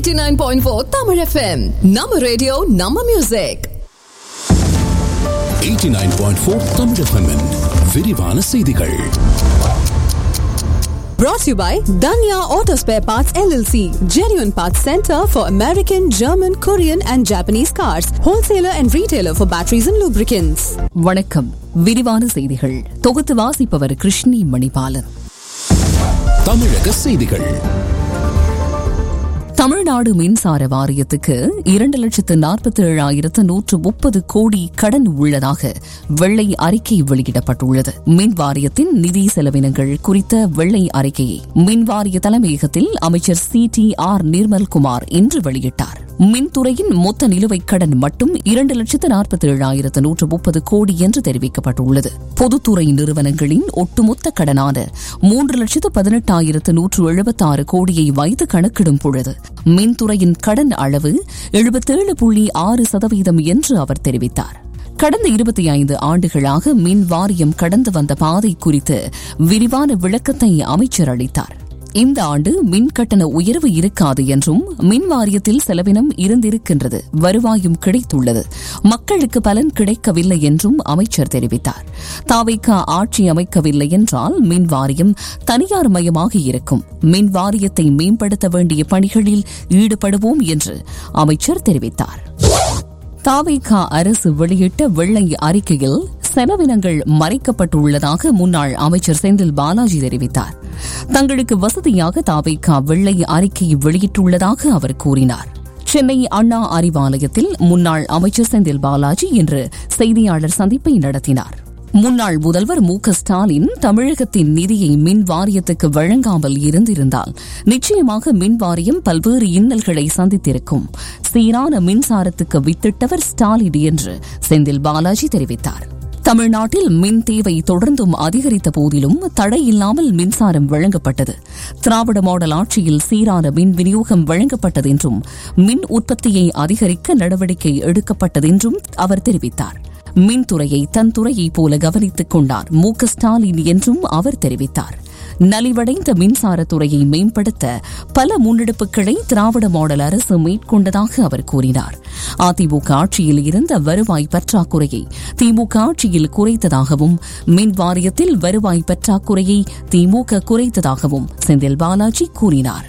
89.4 Tamil FM. நம்ம radio நம்ம music 89.4 Tamil FM -இன் விரிவான செய்திகள் brought to you by Danya Auto Spare Parts LLC, genuine parts center for American, German, Korean and Japanese cars, wholesaler and retailer for batteries and lubricants. வணக்கம் விரிவான செய்திகள் தொகுத்து வாசிப்பவர் கிருஷ்ணி மணிபாலன் தமிழக செய்திகள் தமிழ்நாடு மின்சார வாரியத்துக்கு இரண்டு லட்சத்து நாற்பத்தி ஏழாயிரத்து நூற்று முப்பது கோடி கடன் உள்ளதாக வெள்ளை அறிக்கை வெளியிடப்பட்டுள்ளது மின் வாரியத்தின் நிதி செலவினங்கள் குறித்த வெள்ளை அறிக்கையை மின் வாரிய தலைமையகத்தில் அமைச்சர் சி டி ஆர் நிர்மல்குமார் இன்று வெளியிட்டார் மின்துறையின் மொத்த நிலுவைக் கடன் மட்டும் இரண்டு லட்சத்து நாற்பத்தி ஏழாயிரத்து நூற்று முப்பது கோடி என்று தெரிவிக்கப்பட்டுள்ளது பொதுத்துறை நிறுவனங்களின் ஒட்டுமொத்த கடனான மூன்று லட்சத்து பதினெட்டாயிரத்து நூற்று எழுபத்தாறு கோடியை வைத்து கணக்கிடும் பொழுது மின்துறையின் கடன் அளவு எழுபத்தேழு புள்ளி ஆறு சதவீதம் என்று அவர் தெரிவித்தார் கடந்த இருபத்தி ஐந்து ஆண்டுகளாக மின் வாரியம் கடந்து வந்த பாதை குறித்து விரிவான விளக்கத்தை அமைச்சர் அளித்தார் இந்த ஆண்டு மின் கட்டண உயர்வு இருக்காது என்றும் மின் வாரியத்தில் செலவினம் இருந்திருக்கின்றது வருவாயும் கிடைத்துள்ளது மக்களுக்கு பலன் கிடைக்கவில்லை என்றும் அமைச்சர் தெரிவித்தார் தாவைக்கா ஆட்சி அமைக்கவில்லை என்றால் மின் வாரியம் தனியார் மயமாக இருக்கும் மின் வாரியத்தை மேம்படுத்த வேண்டிய பணிகளில் ஈடுபடுவோம் என்று அமைச்சர் தெரிவித்தார் தாவேகா அரசு வெளியிட்ட வெள்ளை அறிக்கையில் செலவினங்கள் மறைக்கப்பட்டுள்ளதாக முன்னாள் அமைச்சர் செந்தில் பாலாஜி தெரிவித்தார் தங்களுக்கு வசதியாக தாவேகா வெள்ளை அறிக்கை வெளியிட்டுள்ளதாக அவர் கூறினார் சென்னை அண்ணா அறிவாலயத்தில் முன்னாள் அமைச்சர் செந்தில் பாலாஜி இன்று செய்தியாளர் சந்திப்பை நடத்தினார் முன்னாள் முதல்வர் மு க ஸ்டாலின் தமிழகத்தின் நிதியை மின் வாரியத்துக்கு வழங்காமல் இருந்திருந்தால் நிச்சயமாக மின் வாரியம் பல்வேறு இன்னல்களை சந்தித்திருக்கும் சீரான மின்சாரத்துக்கு வித்திட்டவர் ஸ்டாலின் என்று செந்தில் பாலாஜி தெரிவித்தார் தமிழ்நாட்டில் மின் தேவை தொடர்ந்தும் அதிகரித்த போதிலும் தடையில்லாமல் மின்சாரம் வழங்கப்பட்டது திராவிட மாடல் ஆட்சியில் சீரான மின் விநியோகம் வழங்கப்பட்டது என்றும் மின் உற்பத்தியை அதிகரிக்க நடவடிக்கை எடுக்கப்பட்டதென்றும் அவர் தெரிவித்தார் மின்துறையை தன் துறையைப் போல கவனித்துக் கொண்டார் மு க ஸ்டாலின் என்றும் அவர் தெரிவித்தார் நலிவடைந்த மின்சாரத்துறையை மேம்படுத்த பல முன்னெடுப்புகளை திராவிட மாடல் அரசு மேற்கொண்டதாக அவர் கூறினார் அதிமுக ஆட்சியில் இருந்த வருவாய் பற்றாக்குறையை திமுக ஆட்சியில் குறைத்ததாகவும் மின் வாரியத்தில் வருவாய் பற்றாக்குறையை திமுக குறைத்ததாகவும் செந்தில் பாலாஜி கூறினார்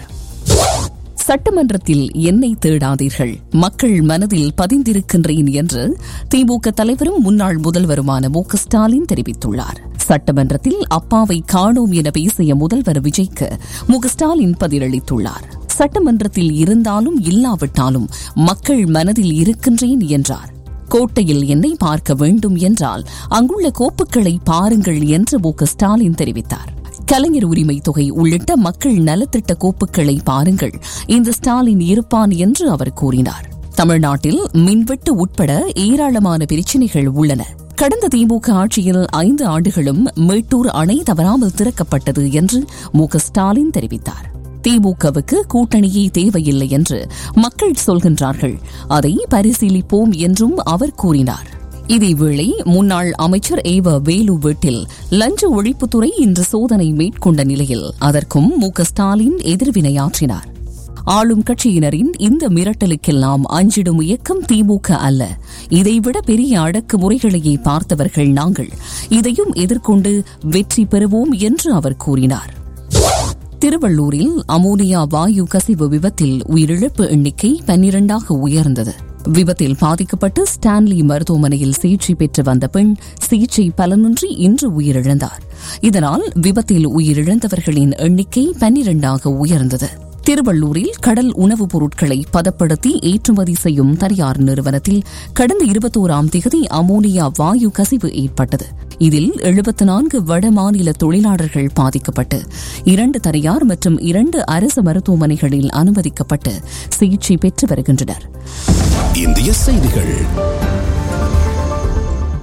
சட்டமன்றத்தில் என்னை தேடாதீர்கள் மக்கள் மனதில் பதிந்திருக்கின்றேன் என்று திமுக தலைவரும் முன்னாள் முதல்வருமான மு க ஸ்டாலின் தெரிவித்துள்ளார் சட்டமன்றத்தில் அப்பாவை காணோம் என பேசிய முதல்வர் விஜய்க்கு மு க ஸ்டாலின் பதிலளித்துள்ளார் சட்டமன்றத்தில் இருந்தாலும் இல்லாவிட்டாலும் மக்கள் மனதில் இருக்கின்றேன் என்றார் கோட்டையில் என்னை பார்க்க வேண்டும் என்றால் அங்குள்ள கோப்புகளை பாருங்கள் என்று மு க ஸ்டாலின் தெரிவித்தார் கலைஞர் உரிமை தொகை உள்ளிட்ட மக்கள் நலத்திட்ட கோப்புகளை பாருங்கள் இந்த ஸ்டாலின் இருப்பான் என்று அவர் கூறினார் தமிழ்நாட்டில் மின்வெட்டு உட்பட ஏராளமான பிரச்சினைகள் உள்ளன கடந்த திமுக ஆட்சியில் ஐந்து ஆண்டுகளும் மேட்டூர் அணை தவறாமல் திறக்கப்பட்டது என்று மு க ஸ்டாலின் தெரிவித்தார் திமுகவுக்கு கூட்டணியே தேவையில்லை என்று மக்கள் சொல்கின்றார்கள் அதை பரிசீலிப்போம் என்றும் அவர் கூறினார் இதேவேளை முன்னாள் அமைச்சர் ஏவ வேலு வீட்டில் லஞ்ச ஒழிப்புத்துறை இன்று சோதனை மேற்கொண்ட நிலையில் அதற்கும் மு க ஸ்டாலின் எதிர்வினையாற்றினார் ஆளும் கட்சியினரின் இந்த மிரட்டலுக்கெல்லாம் அஞ்சிடும் இயக்கம் திமுக அல்ல இதைவிட பெரிய அடக்குமுறைகளையே பார்த்தவர்கள் நாங்கள் இதையும் எதிர்கொண்டு வெற்றி பெறுவோம் என்று அவர் கூறினார் திருவள்ளூரில் அமோனியா வாயு கசிவு விபத்தில் உயிரிழப்பு எண்ணிக்கை பன்னிரண்டாக உயர்ந்தது விபத்தில் பாதிக்கப்பட்டு ஸ்டான்லி மருத்துவமனையில் சிகிச்சை பெற்று வந்த பெண் சிகிச்சை பலனின்றி இன்று உயிரிழந்தார் இதனால் விபத்தில் உயிரிழந்தவர்களின் எண்ணிக்கை பன்னிரண்டாக உயர்ந்தது திருவள்ளூரில் கடல் உணவுப் பொருட்களை பதப்படுத்தி ஏற்றுமதி செய்யும் தனியார் நிறுவனத்தில் கடந்த இருபத்தோராம் திகதி அமோனியா வாயு கசிவு ஏற்பட்டது இதில் எழுபத்து நான்கு வடமாநில தொழிலாளர்கள் பாதிக்கப்பட்டு இரண்டு தனியார் மற்றும் இரண்டு அரசு மருத்துவமனைகளில் அனுமதிக்கப்பட்டு சிகிச்சை பெற்று வருகின்றனர் இந்திய செய்திகள்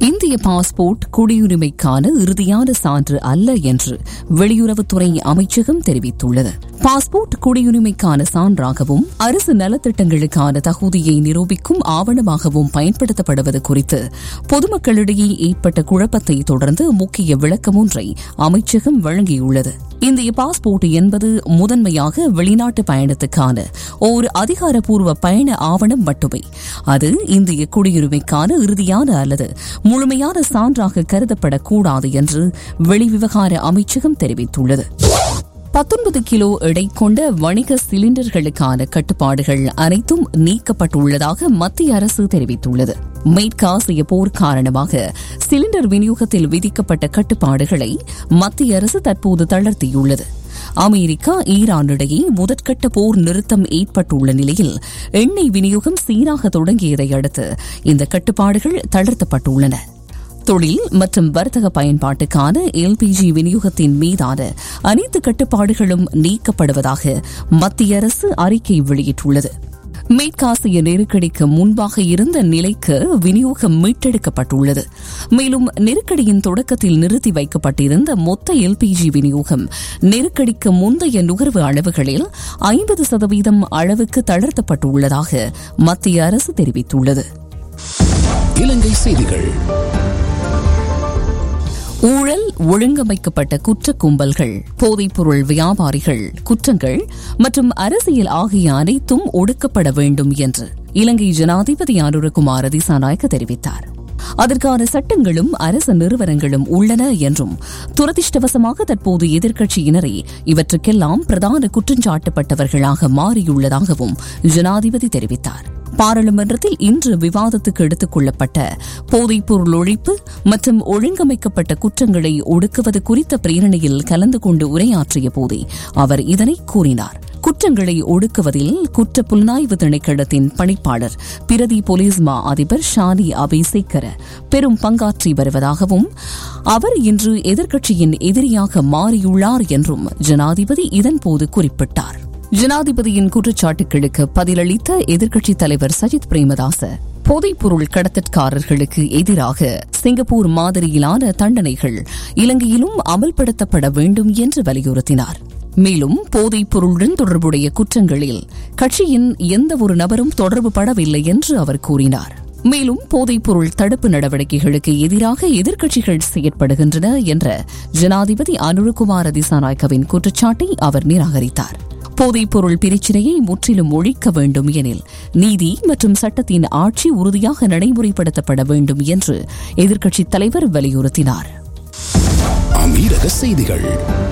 இந்திய பாஸ்போர்ட் குடியுரிமைக்கான இறுதியான சான்று அல்ல என்று வெளியுறவுத்துறை அமைச்சகம் தெரிவித்துள்ளது பாஸ்போர்ட் குடியுரிமைக்கான சான்றாகவும் அரசு நலத்திட்டங்களுக்கான தகுதியை நிரூபிக்கும் ஆவணமாகவும் பயன்படுத்தப்படுவது குறித்து பொதுமக்களிடையே ஏற்பட்ட குழப்பத்தை தொடர்ந்து முக்கிய விளக்கம் ஒன்றை அமைச்சகம் வழங்கியுள்ளது இந்திய பாஸ்போர்ட் என்பது முதன்மையாக வெளிநாட்டு பயணத்துக்கான ஓர் அதிகாரப்பூர்வ பயண ஆவணம் மட்டுமே அது இந்திய குடியுரிமைக்கான இறுதியான அல்லது முழுமையான சான்றாக கருதப்படக்கூடாது என்று வெளிவிவகார அமைச்சகம் தெரிவித்துள்ளது பத்தொன்பது கிலோ எடை கொண்ட வணிக சிலிண்டர்களுக்கான கட்டுப்பாடுகள் அனைத்தும் நீக்கப்பட்டுள்ளதாக மத்திய அரசு தெரிவித்துள்ளது மேற்காசிய போர் காரணமாக சிலிண்டர் விநியோகத்தில் விதிக்கப்பட்ட கட்டுப்பாடுகளை மத்திய அரசு தற்போது தளர்த்தியுள்ளது அமெரிக்கா ஈரான் இடையே முதற்கட்ட போர் நிறுத்தம் ஏற்பட்டுள்ள நிலையில் எண்ணெய் விநியோகம் சீராக தொடங்கியதை அடுத்து இந்த கட்டுப்பாடுகள் தளர்த்தப்பட்டுள்ளன தொழில் மற்றும் வர்த்தக பயன்பாட்டுக்கான எல்பிஜி விநியோகத்தின் மீதான அனைத்து கட்டுப்பாடுகளும் நீக்கப்படுவதாக மத்திய அரசு அறிக்கை வெளியிட்டுள்ளது மேற்காசிய நெருக்கடிக்கு முன்பாக இருந்த நிலைக்கு விநியோகம் மீட்டெடுக்கப்பட்டுள்ளது மேலும் நெருக்கடியின் தொடக்கத்தில் நிறுத்தி வைக்கப்பட்டிருந்த மொத்த எல்பிஜி விநியோகம் நெருக்கடிக்கு முந்தைய நுகர்வு அளவுகளில் ஐம்பது சதவீதம் அளவுக்கு தளர்த்தப்பட்டுள்ளதாக மத்திய அரசு தெரிவித்துள்ளது இலங்கை செய்திகள் ஊழல் ஒழுங்கமைக்கப்பட்ட குற்ற கும்பல்கள் போதைப்பொருள் வியாபாரிகள் குற்றங்கள் மற்றும் அரசியல் ஆகிய அனைத்தும் ஒடுக்கப்பட வேண்டும் என்று இலங்கை ஜனாதிபதி அனுரகுமார திசாநாயக்க தெரிவித்தார் அதற்கான சட்டங்களும் அரசு நிறுவனங்களும் உள்ளன என்றும் துரதிருஷ்டவசமாக தற்போது எதிர்க்கட்சியினரே இவற்றுக்கெல்லாம் பிரதான குற்றஞ்சாட்டப்பட்டவர்களாக மாறியுள்ளதாகவும் ஜனாதிபதி தெரிவித்தார் பாராளுமன்றத்தில் இன்று விவாதத்துக்கு எடுத்துக் கொள்ளப்பட்ட போதைப்பொருள் ஒழிப்பு மற்றும் ஒழுங்கமைக்கப்பட்ட குற்றங்களை ஒடுக்குவது குறித்த பிரேரணையில் கலந்து கொண்டு உரையாற்றிய போதே அவர் இதனை கூறினார் குற்றங்களை ஒடுக்குவதில் குற்ற புலனாய்வு திணைக்களத்தின் பணிப்பாளர் பிரதி போலீஸ் மா அதிபர் ஷானி அபிசேக்கர பெரும் பங்காற்றி வருவதாகவும் அவர் இன்று எதிர்க்கட்சியின் எதிரியாக மாறியுள்ளார் என்றும் ஜனாதிபதி இதன்போது குறிப்பிட்டார் ஜனாதிபதியின் குற்றச்சாட்டுகளுக்கு பதிலளித்த எதிர்க்கட்சித் தலைவர் சஜித் பிரேமதாச போதைப்பொருள் கடத்தற்காரர்களுக்கு எதிராக சிங்கப்பூர் மாதிரியிலான தண்டனைகள் இலங்கையிலும் அமல்படுத்தப்பட வேண்டும் என்று வலியுறுத்தினார் மேலும் போதைப் பொருளுடன் தொடர்புடைய குற்றங்களில் கட்சியின் எந்த ஒரு நபரும் தொடர்பு படவில்லை என்று அவர் கூறினார் மேலும் போதைப்பொருள் தடுப்பு நடவடிக்கைகளுக்கு எதிராக எதிர்க்கட்சிகள் செயற்படுகின்றன என்ற ஜனாதிபதி அனுரகுமார திசாநாயக்கவின் குற்றச்சாட்டை அவர் நிராகரித்தார் போதைப்பொருள் பிரச்சினையை முற்றிலும் ஒழிக்க வேண்டும் எனில் நீதி மற்றும் சட்டத்தின் ஆட்சி உறுதியாக நடைமுறைப்படுத்தப்பட வேண்டும் என்று எதிர்க்கட்சித் தலைவர் வலியுறுத்தினார் அமீரக செய்திகள்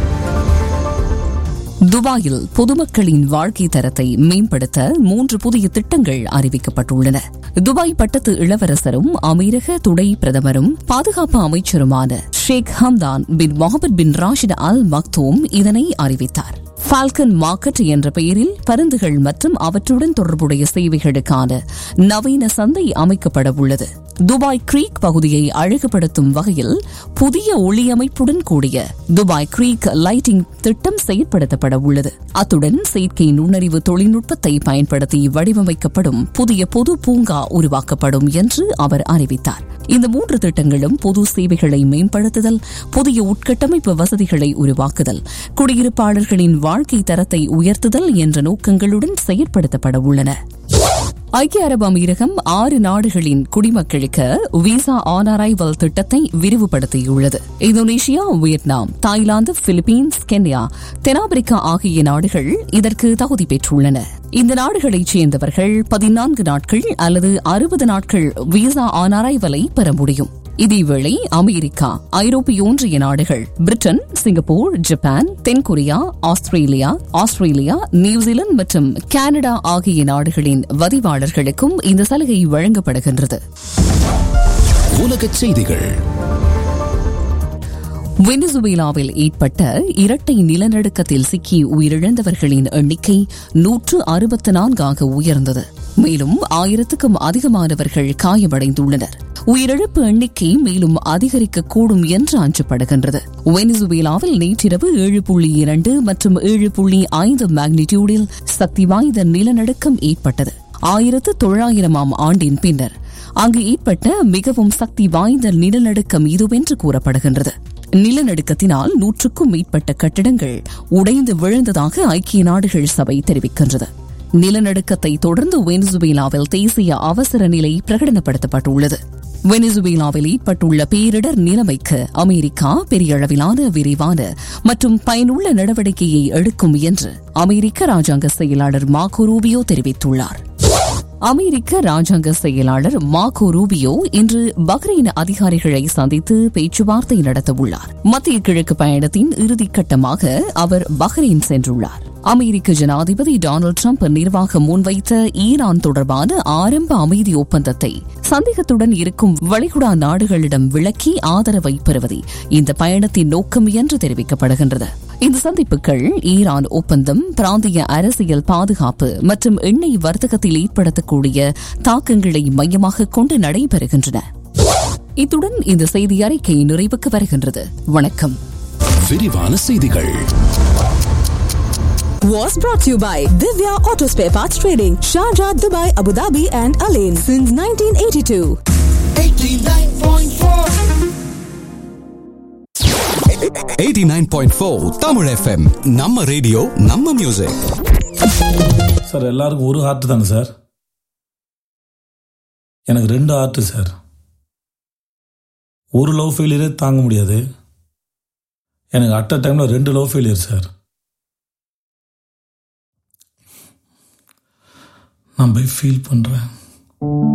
துபாயில் பொதுமக்களின் வாழ்க்கை தரத்தை மேம்படுத்த மூன்று புதிய திட்டங்கள் அறிவிக்கப்பட்டுள்ளன துபாய் பட்டத்து இளவரசரும் அமீரக துணை பிரதமரும் பாதுகாப்பு அமைச்சருமான ஷேக் ஹம்தான் பின் முகமது பின் ராஷித் அல் மக்தூம் இதனை அறிவித்தார் ஃபால்கன் மார்க்கெட் என்ற பெயரில் பருந்துகள் மற்றும் அவற்றுடன் தொடர்புடைய சேவைகளுக்கான நவீன சந்தை அமைக்கப்பட உள்ளது துபாய் கிரீக் பகுதியை அழகுபடுத்தும் வகையில் புதிய ஒளியமைப்புடன் கூடிய துபாய் கிரீக் லைட்டிங் திட்டம் செயற்படுத்தப்பட உள்ளது அத்துடன் செயற்கை நுண்ணறிவு தொழில்நுட்பத்தை பயன்படுத்தி வடிவமைக்கப்படும் புதிய பொது பூங்கா உருவாக்கப்படும் என்று அவர் அறிவித்தார் இந்த மூன்று திட்டங்களும் பொது சேவைகளை மேம்படுத்துதல் புதிய உட்கட்டமைப்பு வசதிகளை உருவாக்குதல் குடியிருப்பாளர்களின் வாழ்க்கை தரத்தை உயர்த்துதல் என்ற நோக்கங்களுடன் செயற்படுத்தப்பட உள்ளன ஐக்கிய அரபு அமீரகம் ஆறு நாடுகளின் குடிமக்களுக்கு விசா ஆன் அரைவல் திட்டத்தை விரிவுபடுத்தியுள்ளது Indonesia Vietnam Thailand Philippines Kenya தென்னாப்பிரிக்கா ஆகிய நாடுகள் இதற்கு தகுதி பெற்றுள்ளன இந்த நாடுகளைச் சேர்ந்தவர்கள் பதினான்கு நாட்கள் அல்லது அறுபது நாட்கள் விசா ஆன் அரைவலை பெற முடியும் இதேவேளை அமெரிக்கா ஐரோப்பிய ஒன்றிய நாடுகள் பிரிட்டன் சிங்கப்பூர் ஜப்பான் தென்கொரியா ஆஸ்திரேலியா ஆஸ்திரேலியா நியூசிலாந்து மற்றும் கனடா ஆகிய நாடுகளின் வதிவாளர்களுக்கும் இந்த சலுகை வழங்கப்படுகின்றது உலகச் செய்திகள் வெனிசுவேலாவில் ஏற்பட்ட இரட்டை நிலநடுக்கத்தில் சிக்கி உயிரிழந்தவர்களின் எண்ணிக்கை நூற்று அறுபத்து நான்காக உயர்ந்தது மேலும் ஆயிரத்துக்கும் அதிகமானவர்கள் காயமடைந்துள்ளனர் உயிரிழப்பு எண்ணிக்கை மேலும் அதிகரிக்கக்கூடும் என்று அஞ்சப்படுகின்றது வெனிசுவேலாவில் நேற்றிரவு ஏழு புள்ளி இரண்டு மற்றும் ஏழு புள்ளி ஐந்து மேக்னிடியூடில் சக்தி வாய்ந்த நிலநடுக்கம் ஏற்பட்டது ஆயிரத்து தொள்ளாயிரமாம் ஆண்டின் பின்னர் அங்கு ஏற்பட்ட மிகவும் சக்தி வாய்ந்த நிலநடுக்கம் இதுவென்று கூறப்படுகின்றது நிலநடுக்கத்தினால் நூற்றுக்கும் மேற்பட்ட கட்டிடங்கள் உடைந்து விழுந்ததாக ஐக்கிய நாடுகள் சபை தெரிவிக்கின்றது நிலநடுக்கத்தை தொடர்ந்து வெனிசுவேலாவில் தேசிய அவசர நிலை பிரகடனப்படுத்தப்பட்டுள்ளது வெனிசுவேலாவில் ஏற்பட்டுள்ள பேரிடர் நிலைமைக்கு அமெரிக்கா பெரிய அளவிலான விரிவான மற்றும் பயனுள்ள நடவடிக்கையை எடுக்கும் என்று அமெரிக்க ராஜாங்க செயலாளர் மார்கோ ரூபியோ தெரிவித்துள்ளார் அமெரிக்க ராஜாங்க செயலாளர் மார்கோ ரூபியோ இன்று பஹ்ரைன் அதிகாரிகளை சந்தித்து பேச்சுவார்த்தை நடத்தவுள்ளார் மத்திய கிழக்கு பயணத்தின் இறுதிக்கட்டமாக அவர் பஹ்ரைன் சென்றுள்ளார் அமெரிக்க ஜனாதிபதி டொனால்டு டிரம்ப் நிர்வாகம் முன்வைத்த ஈரான் தொடர்பான ஆரம்ப அமைதி ஒப்பந்தத்தை சந்தேகத்துடன் இருக்கும் வளைகுடா நாடுகளிடம் விளக்கி ஆதரவை பெறுவதே இந்த பயணத்தின் நோக்கம் என்று தெரிவிக்கப்படுகின்றது இந்த சந்திப்புகள் ஈரான் ஒப்பந்தம் பிராந்திய அரசியல் பாதுகாப்பு மற்றும் எண்ணெய் வர்த்தகத்தில் ஏற்படுத்தக்கூடிய தாக்கங்களை மையமாக கொண்டு நடைபெறுகின்றன இத்துடன் இந்த செய்தி அறிக்கை நிறைவுக்கு வருகின்றது வணக்கம் விரிவான செய்திகள் Was brought to you by Divya Auto Spare Parts Trading, Sharjah, Dubai, Abu Dhabi, and Alain since 1982. 89.4 Tamil FM நம்ம ரேடியோ நம்ம மியூசிக் சார் எல்லாருக்கும் ஒரு ஹார்ட் தானே சார் எனக்கு ரெண்டு ஹார்ட் சார் ஒரு லவ் ஃபெயிலியரே தாங்க முடியாது எனக்கு அட் அ டைமில் ரெண்டு லவ் ஃபெயிலியர் சார் நான் போய் ஃபீல் பண்ணுறேன்